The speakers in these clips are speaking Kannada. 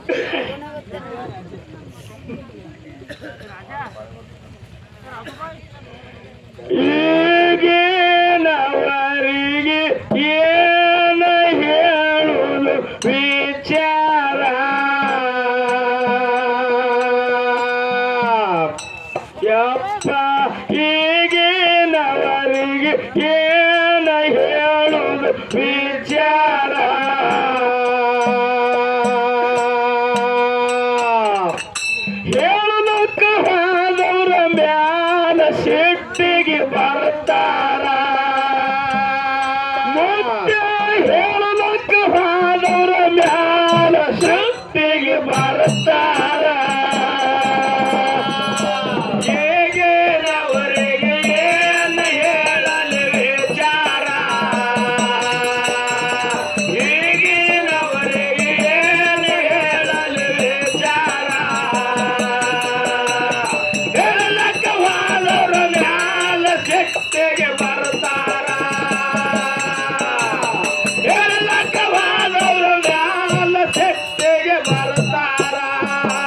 ಈಗಿನವರಿಗೆ ಏನು ಹೇಳುವುದು ವಿಚಾರ ಯಪ್ಪ ಈಗಿನವರಿಗೆ ಏನು ಹೇಳುವುದು ವಿಚಾರ ಹೇಳುವುದಕ್ಕೆ ಹೋದವ್ರ ಮ್ಯಾಲ ಸಿಟ್ಟಿಗೆ ಬರ್ತಾರ ಮುಟ್ಟ ಹೇಳುವುದಕ್ಕೆ ಹೋದವ್ರ ಮ್ಯಾಲ ಸಿಟ್ಟಿಗೆ ಬರ್ತಾರ ಹೇಗೆನವರಿಗೆ ಏನು ಹೇಳಲು ವಿಚಾರ ಈಗಿನವರಿಗೆ ಏನು ಹೇಳಲು ವಿಚಾರ ಹೇಳಕ್ಕ ಹೋದವ್ರ ಮ್ಯಾಲ ಸಿಟ್ಟಿಗೆ ಬರ್ತಾರ ಹೇಳಕ್ಕ ಹೋದವ್ರ ಮ್ಯಾಲ ಸಿಟ್ಟಿಗೆ ಬರ್ತಾರ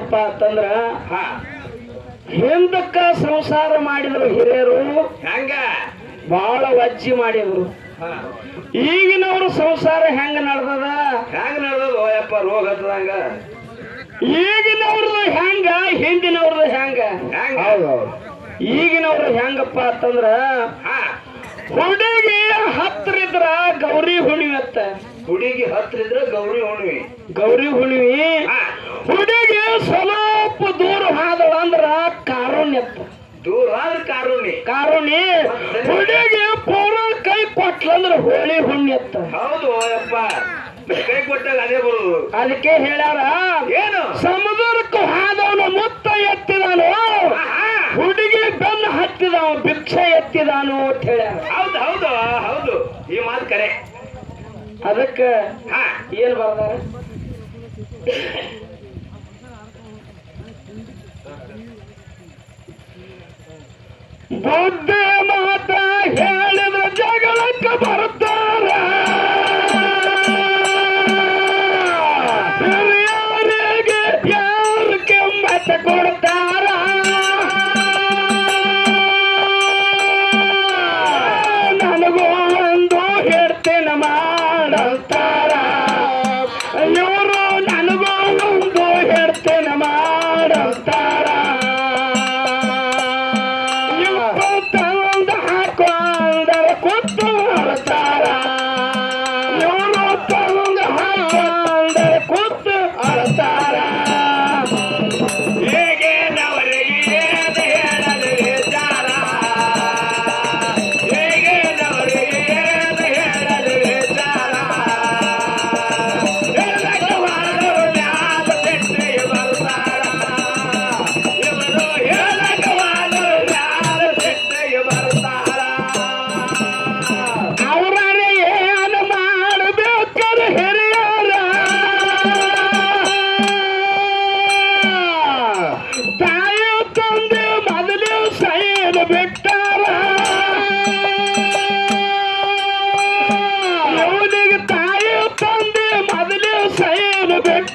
ಹೆಂಗಪ್ಪ ಅಂತಂದ್ರ ಹಾ ಹಿಂದಕ್ಕ ಸಂಸಾರ ಮಾಡಿದ್ರು ಹಿರಿಯರು ಹೆಂಗ ಬಹಳ ವಜ್ಜಿ ಮಾಡಿದ್ರು ಹಾ ಈಗಿನವ್ರ ಸಂಸಾರ ಹೆಂಗ ನಡ್ದದ ಹೆಂಗ ನಡೆದದು ಯಪ್ಪ ರೋಗ ಹತ್ತದಂಗ ಈಗಿನವ್ರದ್ದು ಹೆಂಗ ಹಿಂದಿನವ್ರದ್ದು ಹೆಂಗ ಹೆಂಗ? ಹೌದೌದು ಈಗಿನವ್ರು ಹೆಂಗಪ್ಪ ಅಂತಂದ್ರ ಹಾ ಹುಡುಗಿ ಹತ್ರ ಇದ್ರ ಗೌರಿ ಹುಣ್ಣಿಮೆ ಅತ್ತ ಹುಡುಗಿ ಹತ್ರ ಇದ್ರ ಗೌರಿ ಹುಣ್ಣಿಮೆ ಗೌರಿ ಹುಣ್ಣಿಮೆ ಹಾ ಹುಡುಗಿ ಸ್ವಲ್ಪ ದೂರ ಹಾದಳ ಅಂದ್ರ ಕಾರುಣ್ಯ ಅತ್ತ ದೂರ ಆದ್ರ ಕಾರುಣಿ ಕಾರುಣಿ ಹುಡುಗಿ ಪೂರ ಕೈ ಕೊಟ್ಲಂದ್ರ ಹೋಳಿ ಹುಣ್ಣಿ ಅತ್ತ ಹೌದು ಯಪ್ಪ ಕೈ ಕೊಟ್ಟಾಗ ಅದೇ ಬರುದು ಅದಕ್ಕೆ ಹೇಳ್ಯಾರ ಏನು ಸಮುದ್ರಕ್ಕೆ ಹಾದವನ ಮುತ್ತ ಎತ್ತಿದಾನು ಆಹಾ. ಹುಡುಗಿ ಬೆನ್ನ ಹತ್ತಿದವ ಭಿಕ್ಷೆ ಎತ್ತಿದಾನು ಅಂತ ಹೇಳ್ಯಾರ ಹೌದು ಹೌದು ಹೌದು ಈ ಮಾತು ಕರೆ ಅದಕ್ಕ ಹಾ ಏನ್ ಬರ್ದಾರ ಬುದ್ಧ ಮಾತ ಹೇಳಿದ ಜಗಳಕ್ಕೆ ಬರ್ತಾರ ಹಿರಿಯರಿಗೆ ಯಾರು ಕೆಮ್ಮತ್ತ ಕೊಡ್ತಾರ ನನಗೂ ಒಂದು ಹೇಳ್ತೇನೆ ಮಾಡಂತಾರ ಇವರು ನನಗೂ ಒಂದು ಹೇಳ್ತೇನೆ ಮಾಡಂತಾರ ಇಪ್ಪತ್ತೊಂದು ಹಾಕೊಂಡರ ಕೂತು ಅಳ್ತಾರ ಇವರು ತಂದು ಹಾಕೊಂಡರ ಕೂತು ಅಳ್ತಾರ ಹೇಗೆ ನವರಿಗೆ ಏನು ಹೇಳಲು ವಿಚಾರ ಹೇಗೆ ನವರಿಗೆ ಏನು ಹೇಳಲು ವಿಚಾರ ಹೇಳಕವಾದರು ನ್ಯಾಯ ಸಿಟ್ಟಿಗೆ ಬರ್ತಾರ ಇವರು ಹೇಳಕವಾದರು ನ್ಯಾಯ ಸಿಟ್ಟಿಗೆ ಬರ್ತಾರ ಅವರೇ ಏನು ಮಾಡಬೇಕಾದ್ರೆ ಹಿರಿಯರ ತಾಯಿ ತಂದೆ ಮೊದಲು ಸೈನ್ ಬಿಟ್ಟಾರ ಇವನಿಗೆ ತಾಯಿ ತಂದೆ ಮೊದಲು ಸೈನ್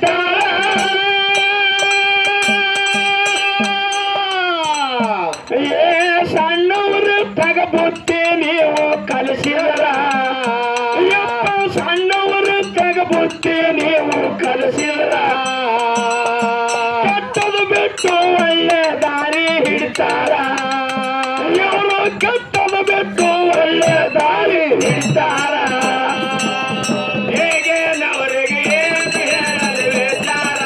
ಬಿಟ್ಟಾರ ಏ ಸಣ್ಣವರು ತಗಬುತ್ತಿ ನೀವು ಕಲಿಸಿದ್ರ ಯಪ್ಪ ಸಣ್ಣವರು ತಗಬುತ್ತಿ ನೀವು ಕಲಿಸಿದ್ರ ಕೆಟ್ಟದು ಬಿಟ್ಟು ಒಳ್ಳೆ ದಾರಿ ಹಿಡಿತಾರ ಇವರು ಕೆಟ್ಟದು ಬಿಟ್ಟು ಒಳ್ಳೆ ದಾರಿ ಹಿಡಿತಾರ ಹೇಗೆ ನವರಿಗೆ ಏನು ಹೇಳಲು ವಿಚಾರ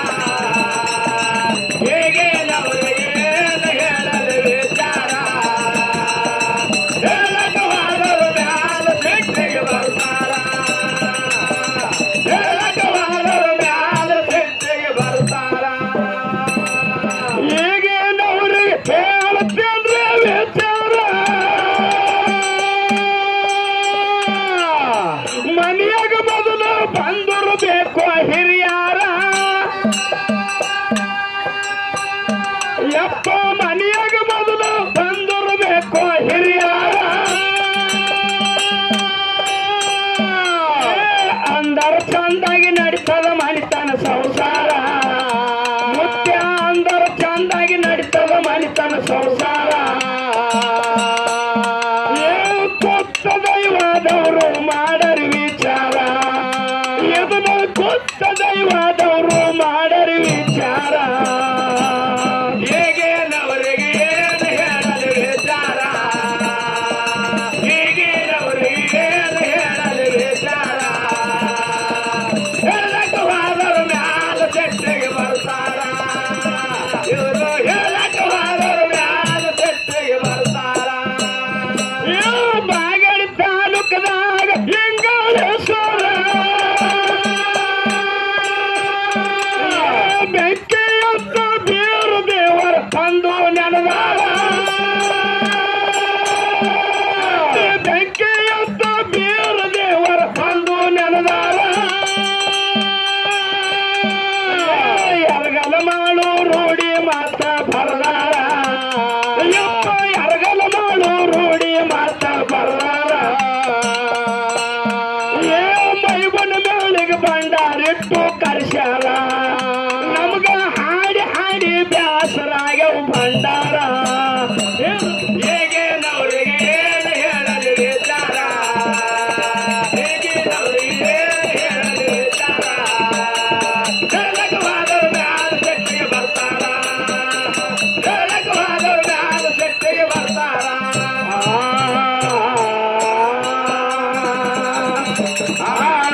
ಹೇಗೆ ನವರಿಗೆ ಏನು ಹೇಳಲು ವಿಚಾರ ಹೇಳಕವಾದರು ಮ್ಯಾಲ ಸಿಟ್ಟಿಗೆ ಬರ್ತಾರ ಹೇಳಕವಾದರು ಮ್ಯಾಲ ಸಿಟ್ಟಿಗೆ ಬರ್ತಾರ ಈಗೇನವ್ರಿಗೆ ಹೇಳ್ತೇನ್ರಿ ವಿಚಾರ ಮನೆಯಾಗ ಮೊದಲು ಬಂದರು ಬೇಕು ಹಿರಿಯಾರ ಯಪ್ಪ ಮನೆಯಾಗ ಮೊದಲು ಬಂದರು ಬೇಕು ಹಿರಿಯಾರ ಅಂದರ ಚಂದಾಗಿ ನಡೀತದ ಮನಿತನ ಸಂಸಾರ ಮುತ್ಯ ಅಂದರ ಚಂದಾಗಿ ನಡೀತದ ಮನಿತನ ಸಂಸಾರ ಏ ಕೊತ್ತ ದೈವದವರು ಮಾಡ